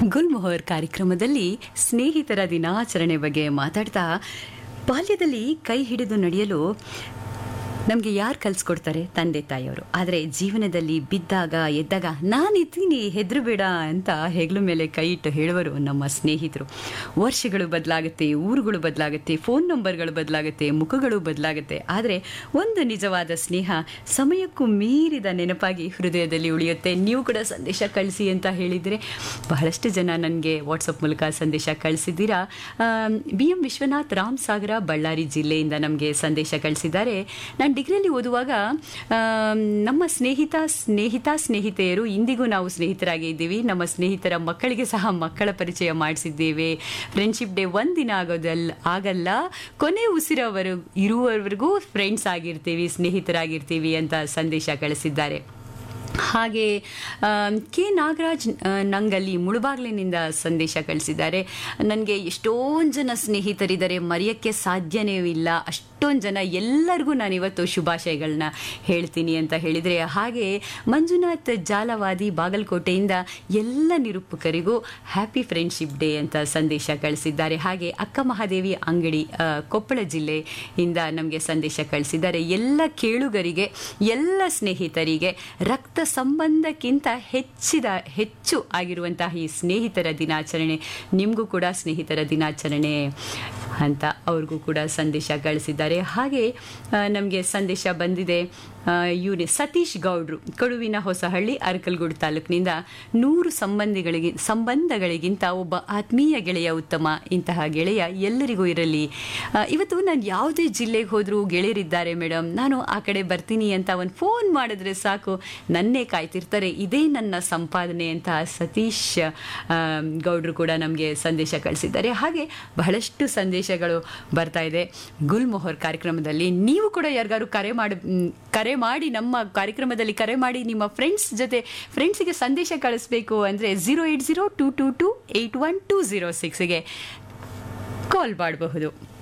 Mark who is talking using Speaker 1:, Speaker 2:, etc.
Speaker 1: ಗುಲ್ಮೊಹರ್ ಕಾರ್ಯಕ್ರಮದಲ್ಲಿ ಸ್ನೇಹಿತರ ದಿನಾಚರಣೆ ಬಗ್ಗೆ ಮಾತಾಡ್ತಾ ಬಾಲ್ಯದಲ್ಲಿ ಕೈ ಹಿಡಿದು ನಡೆಯಲು ನಮಗೆ ಯಾರು ಕಲಿಸ್ಕೊಡ್ತಾರೆ ತಂದೆ ತಾಯಿಯವರು ಆದರೆ ಜೀವನದಲ್ಲಿ ಬಿದ್ದಾಗ ಎದ್ದಾಗ ನಾನಿದ್ದೀನಿ ಹೆದ್ರು ಬೇಡ ಅಂತ ಹೆಗ್ಲು ಮೇಲೆ ಕೈ ಇಟ್ಟು ಹೇಳುವರು ನಮ್ಮ ಸ್ನೇಹಿತರು ವರ್ಷಗಳು ಬದಲಾಗುತ್ತೆ ಊರುಗಳು ಬದಲಾಗುತ್ತೆ ಫೋನ್ ನಂಬರ್ಗಳು ಬದಲಾಗುತ್ತೆ ಮುಖಗಳು ಬದಲಾಗುತ್ತೆ ಆದರೆ ಒಂದು ನಿಜವಾದ ಸ್ನೇಹ ಸಮಯಕ್ಕೂ ಮೀರಿದ ನೆನಪಾಗಿ ಹೃದಯದಲ್ಲಿ ಉಳಿಯುತ್ತೆ ನೀವು ಕೂಡ ಸಂದೇಶ ಕಳಿಸಿ ಅಂತ ಹೇಳಿದರೆ ಬಹಳಷ್ಟು ಜನ ನನಗೆ ವಾಟ್ಸಪ್ ಮೂಲಕ ಸಂದೇಶ ಕಳಿಸಿದ್ದೀರಾ ಬಿ ಎಂ ವಿಶ್ವನಾಥ್ ರಾಮ್ ಸಾಗರ ಬಳ್ಳಾರಿ ಜಿಲ್ಲೆಯಿಂದ ನಮಗೆ ಸಂದೇಶ ಕಳಿಸಿದ್ದಾರೆ ನಾನು ಡಿಗ್ರಿಯಲ್ಲಿ ಓದುವಾಗ ನಮ್ಮ ಸ್ನೇಹಿತ ಸ್ನೇಹಿತ ಸ್ನೇಹಿತೆಯರು ಇಂದಿಗೂ ನಾವು ಸ್ನೇಹಿತರಾಗಿ ಇದ್ದೀವಿ ನಮ್ಮ ಸ್ನೇಹಿತರ ಮಕ್ಕಳಿಗೆ ಸಹ ಮಕ್ಕಳ ಪರಿಚಯ ಮಾಡಿಸಿದ್ದೇವೆ ಫ್ರೆಂಡ್ಶಿಪ್ ಡೇ ಒಂದಿನ ಆಗೋದಲ್ಲ ಆಗಲ್ಲ ಕೊನೆ ಉಸಿರವರು ಇರುವವರೆಗೂ ಫ್ರೆಂಡ್ಸ್ ಆಗಿರ್ತೀವಿ ಸ್ನೇಹಿತರಾಗಿರ್ತೀವಿ ಅಂತ ಸಂದೇಶ ಕಳಿಸಿದ್ದಾರೆ ಹಾಗೆ ಕೆ ನಾಗರಾಜ್ ನಂಗಲ್ಲಿ ಮುಳುಬಾಗ್ಲಿನಿಂದ ಸಂದೇಶ ಕಳಿಸಿದ್ದಾರೆ ನನಗೆ ಎಷ್ಟೊಂದು ಜನ ಸ್ನೇಹಿತರಿದ್ದಾರೆ ಮರೆಯೋಕ್ಕೆ ಸಾಧ್ಯನೇ ಇಲ್ಲ ಅಷ್ಟೊಂದು ಜನ ಎಲ್ಲರಿಗೂ ನಾನು ಇವತ್ತು ಶುಭಾಶಯಗಳನ್ನ ಹೇಳ್ತೀನಿ ಅಂತ ಹೇಳಿದರೆ ಹಾಗೆ ಮಂಜುನಾಥ್ ಜಾಲವಾದಿ ಬಾಗಲಕೋಟೆಯಿಂದ ಎಲ್ಲ ನಿರೂಪಕರಿಗೂ ಹ್ಯಾಪಿ ಫ್ರೆಂಡ್ಶಿಪ್ ಡೇ ಅಂತ ಸಂದೇಶ ಕಳಿಸಿದ್ದಾರೆ ಹಾಗೆ ಅಕ್ಕ ಮಹಾದೇವಿ ಅಂಗಡಿ ಕೊಪ್ಪಳ ಜಿಲ್ಲೆಯಿಂದ ನಮಗೆ ಸಂದೇಶ ಕಳಿಸಿದ್ದಾರೆ ಎಲ್ಲ ಕೇಳುಗರಿಗೆ ಎಲ್ಲ ಸ್ನೇಹಿತರಿಗೆ ರಕ್ತ ಸಂಬಂಧಕ್ಕಿಂತ ಹೆಚ್ಚಿದ ಹೆಚ್ಚು ಆಗಿರುವಂತಹ ಈ ಸ್ನೇಹಿತರ ದಿನಾಚರಣೆ ನಿಮಗೂ ಕೂಡ ಸ್ನೇಹಿತರ ದಿನಾಚರಣೆ ಅಂತ ಅವ್ರಿಗೂ ಕೂಡ ಸಂದೇಶ ಕಳಿಸಿದ್ದಾರೆ ಹಾಗೆ ನಮಗೆ ಸಂದೇಶ ಬಂದಿದೆ ಇವನೇ ಸತೀಶ್ ಗೌಡ್ರು ಕಡುವಿನ ಹೊಸಹಳ್ಳಿ ಅರಕಲ್ಗೂಡು ತಾಲೂಕಿನಿಂದ ನೂರು ಸಂಬಂಧಿಗಳಿಗೆ ಸಂಬಂಧಗಳಿಗಿಂತ ಒಬ್ಬ ಆತ್ಮೀಯ ಗೆಳೆಯ ಉತ್ತಮ ಇಂತಹ ಗೆಳೆಯ ಎಲ್ಲರಿಗೂ ಇರಲಿ ಇವತ್ತು ನಾನು ಯಾವುದೇ ಜಿಲ್ಲೆಗೆ ಹೋದರೂ ಗೆಳೆಯರಿದ್ದಾರೆ ಮೇಡಮ್ ನಾನು ಆ ಕಡೆ ಬರ್ತೀನಿ ಅಂತ ಒಂದು ಫೋನ್ ಮಾಡಿದ್ರೆ ಸಾಕು ನನ್ನೇ ಕಾಯ್ತಿರ್ತಾರೆ ಇದೇ ನನ್ನ ಸಂಪಾದನೆ ಅಂತ ಸತೀಶ್ ಗೌಡ್ರು ಕೂಡ ನಮಗೆ ಸಂದೇಶ ಕಳಿಸಿದ್ದಾರೆ ಹಾಗೆ ಬಹಳಷ್ಟು ಸಂದೇಶಗಳು ಬರ್ತಾ ಇದೆ ಗುಲ್ಮೊಹರ್ ಕಾರ್ಯಕ್ರಮದಲ್ಲಿ ನೀವು ಕೂಡ ಯಾರಿಗಾರು ಕರೆ ಮಾಡಿ ಕರೆ ಮಾಡಿ ನಮ್ಮ ಕಾರ್ಯಕ್ರಮದಲ್ಲಿ ಕರೆ ಮಾಡಿ ನಿಮ್ಮ ಫ್ರೆಂಡ್ಸ್ ಜೊತೆ ಫ್ರೆಂಡ್ಸಿಗೆ ಸಂದೇಶ ಕಳಿಸ್ಬೇಕು ಅಂದರೆ zero eight zero two two two eight one two zero ಸಿಕ್ಸ್ಗೆ ಕಾಲ್ ಮಾಡಬಹುದು